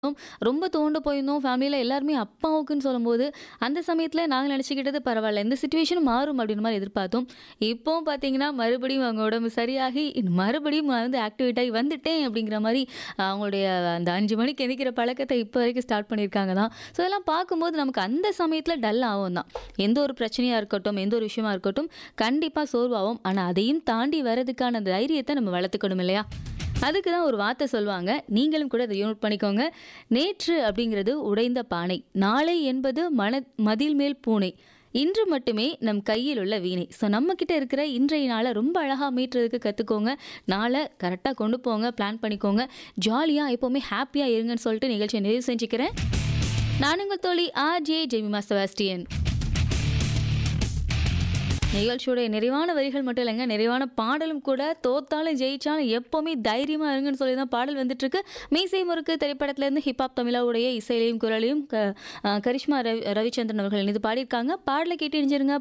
ரொம்ப துவண்டு போயிருந்தோம். ஃபேமிலில எல்லாருமே அப்பாவுக்குன்னு சொல்லும்போது, அந்த சமயத்தில நாங்க நெனச்சுக்கிட்டது பரவால்ல. இந்த சிச்சுவேஷனும் மாறும் அப்டின்ற மாரி எதிர்பார்த்தோம். இப்பவும் பார்த்தீங்கன்னா, மறுபடியும் அவங்க உடம்பு சரியாகி, மறுபடியும் நான் வந்து ஆக்டிவேட் ஆகி வந்துட்டேன் அப்டிங்கிற மாரி, அவங்களுடைய அந்த 5 மணிக்கு எந்திரிக்கிற பழக்கத்த இப்ப வரைக்கும் ஸ்டார்ட் பண்ணியிருக்காங்க தான். ஸோ இதெல்லாம் பார்க்கும்போது நமக்கு அந்த சமயத்தில டல் ஆவோம் தான். எந்த ஒரு பிரச்சனையா இருக்கட்டும், எந்த ஒரு விஷயமா இருக்கட்டும், கண்டிப்பா சோர்வாவோம். ஆனா அதையும் தாண்டி வரதுக்கான தைரியத்த நம்ம வளர்த்துக்கணும் இல்லையா? அதுக்கு தான் ஒரு வார்த்த சொல்லுவாங்க. நீங்களும் கூட அத நோட் பண்ணிக்கோங்க. நேற்று அப்டிங்கிறது உடைந்த பானை. நாளை என்பது மன மதில் மேல் பூனை. இன்று மட்டுமே நம் கையில் உள்ள வீணை. ஸோ நம்ம கிட்ட இருக்கிற இன்றைய நாள ரொம்ப அழகா மீட்றதுக்கு கத்துக்கோங்க. நாள கரெக்ட்டா கொண்டு போங்க. பிளான் பண்ணிக்கோங்க. ஜாலியா எப்பவுமே ஹேப்பியா இருங்கன்னு சொல்லிட்டு நிகழ்ச்சிய நிறைவு செஞ்சுக்கிறேன். நான் உங்கள் தோழி ஆர்ஜே ஜெமிமா செபாஸ்டியன். நிகழ்ச்சியோட நிறைவான வரிகள் மட்டும் இல்லங்க, நிறைவான பாடலும் கூட. தோத்தாலும், ஜெயிச்சாலும் எப்பவுமே தைரியமா இருங்கன்னு சொல்லி தான் பாடல் வந்துட்டுருக்கு. மீசை முறுக்கு திரைப்படத்திலேருந்து ஹிப்ஹாப் தமிழாவுடைய இசையிலயும், குரலையும் க அ கரிஷ்மா ரவி ரவிச்சந்திரன் அவர்கள் இணைந்து பாடியிருக்காங்க. பாடல கேட்டு இணைஞ்சிருங்க.